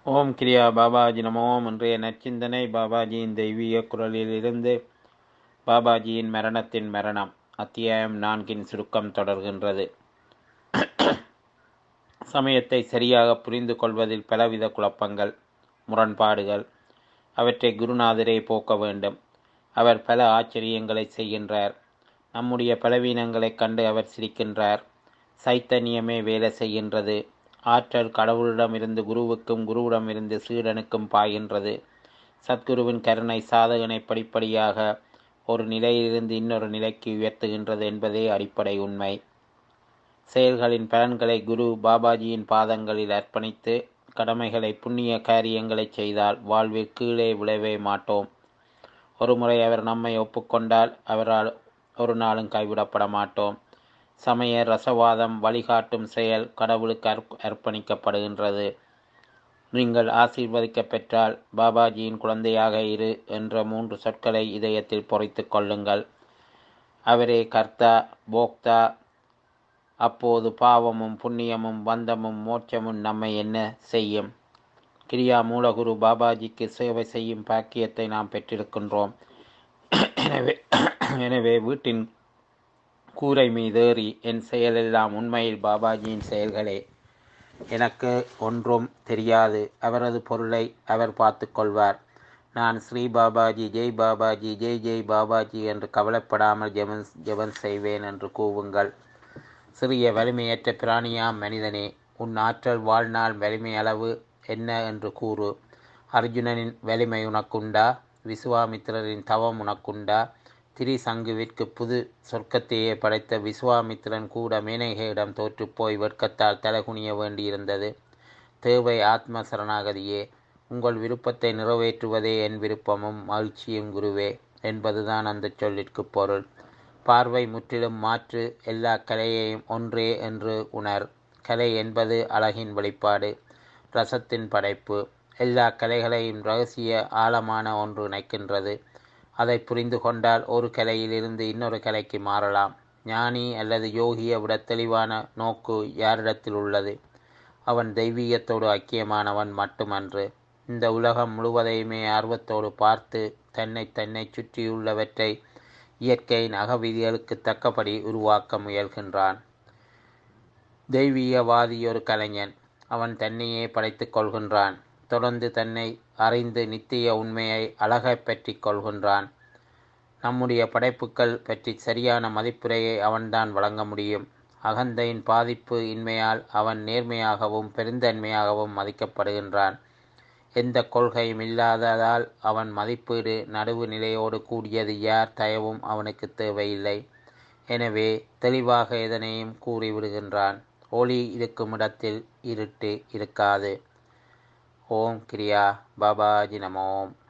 ஓம் கிரியா பாபாஜி நமோம் இன்றைய நற்சிந்தனை பாபாஜியின் தெய்வீக குரலிலிருந்து பாபாஜியின் மரணத்தின் மரணம் அத்தியாயம் நான்கின் சுருக்கம் தொடர்கின்றது சமயத்தை சரியாக புரிந்து கொள்வதில் பலவித குழப்பங்கள் முரண்பாடுகள் அவற்றை குருநாதரே போக்க வேண்டும் அவர் பல ஆச்சரியங்களை செய்கின்றார் நம்முடைய பலவீனங்களைக் கண்டு அவர் சிரிக்கின்றார் சைத்தன்யமே வேலை செய்கின்றது ஆற்றல் கடவுளிடமிருந்து குருவுக்கும் குருவிடமிருந்து சீடனுக்கும் பாய்கின்றது சத்குருவின் கருணை சாதகனை படிப்படியாக ஒரு நிலையிலிருந்து இன்னொரு நிலைக்கு உயர்த்துகின்றது என்பதே அடிப்படை உண்மை செயல்களின் பலன்களை குரு பாபாஜியின் பாதங்களில் அர்ப்பணித்து கடமைகளை புண்ணிய காரியங்களை செய்தால் வாழ்வில் கீழே விளைவே மாட்டோம் ஒருமுறை அவர் நம்மை ஒப்புக்கொண்டால் அவரால் ஒரு நாளும் கைவிடப்பட மாட்டோம் சமய ரசவாதம் வழிகாட்டும் செயல் கடவுளுக்கு அர்ப் அர்ப்பணிக்கப்படுகின்றது நீங்கள் ஆசீர்வதிக்க பெற்றால் பாபாஜியின் குழந்தையாக இரு என்ற மூன்று சொற்களை இதயத்தில் பொறித்து கொள்ளுங்கள் அவரே கர்த்தா போக்தா அப்போது பாவமும் புண்ணியமும் பந்தமும் மோட்சமும் நம்மை என்ன செய்யும் கிரியா மூலகுரு பாபாஜிக்கு சேவை செய்யும் பாக்கியத்தை நாம் பெற்றிருக்கின்றோம் எனவே எனவே வீட்டின் கூரை மீதேறி என் செயலெல்லாம் உண்மையில் பாபாஜியின் செயல்களே எனக்கு ஒன்றும் தெரியாது அவரது பொருளை அவர் பார்த்து கொள்வார் நான் ஸ்ரீ பாபாஜி ஜெய் பாபாஜி ஜெய் ஜெய் பாபாஜி என்று கவலைப்படாமல் ஜெபன் ஜெபன் செய்வேன் என்று கூவுங்கள் சிறிய வலிமையற்ற பிராணியாம் மனிதனே உன் ஆற்றல் வாழ்நாள் வலிமை அளவு என்ன என்று கூறு அர்ஜுனனின் வலிமை உனக்குண்டா விசுவாமித்திரரின் தவம் உனக்குண்டா திரிசங்குவிற்கு புது சொர்க்கத்தையே படைத்த விஸ்வாமித்திரன் கூட மேனகையிடம் தோற்றுப்போய் வெட்கத்தால் தலைகுனிய வேண்டியிருந்தது தேவை ஆத்ம சரணாகதியே உங்கள் விருப்பத்தை நிறைவேற்றுவதே என் விருப்பமும் மகிழ்ச்சியும் குருவே என்பதுதான் அந்த சொல்லிற்கு பொருள் பார்வை முற்றிலும் மாற்று எல்லா கலையையும் ஒன்றே என்று உணர் கலை என்பது அழகின் வெளிப்பாடு ரசத்தின் படைப்பு எல்லா கலைகளையும் ரகசிய ஆழமான ஒன்று இணைக்கின்றது அதை புரிந்து கொண்டால் ஒரு கலையிலிருந்து இன்னொரு கலைக்கு மாறலாம் ஞானி அல்லது யோகியை விட தெளிவான நோக்கு யாரிடத்தில் உள்ளது அவன் தெய்வீகத்தோடு ஐக்கியமானவன் மட்டுமன்று இந்த உலகம் முழுவதையுமே ஆர்வத்தோடு பார்த்து தன்னை தன்னை சுற்றியுள்ளவற்றை இயற்கையின் அகவிதிகளுக்கு தக்கபடி உருவாக்க முயல்கின்றான் தெய்வீகவாதி ஒரு கலைஞன் அவன் தன்னையே படைத்துக் கொள்கின்றான் தொடர்ந்து தன்னை அறிந்து நித்திய உண்மையை அழகை பற்றி கொள்கின்றான் நம்முடைய படைப்புகள் பற்றி சரியான மதிப்புரையை அவன்தான் வழங்க முடியும் அகந்தையின் பாதிப்பு இன்மையால் அவன் நேர்மையாகவும் பெருந்தன்மையாகவும் மதிக்கப்படுகின்றான் எந்த கொள்கையும் இல்லாததால் அவன் மதிப்பீடு நடுவு நிலையோடு கூடியது யார் தயவும் அவனுக்கு தேவையில்லை எனவே தெளிவாக எதனையும் கூறிவிடுகின்றான் ஒளி இருக்கும் இடத்தில் இருட்டு இருக்காது ஓம் கிரியா பாபாஜி நமோம்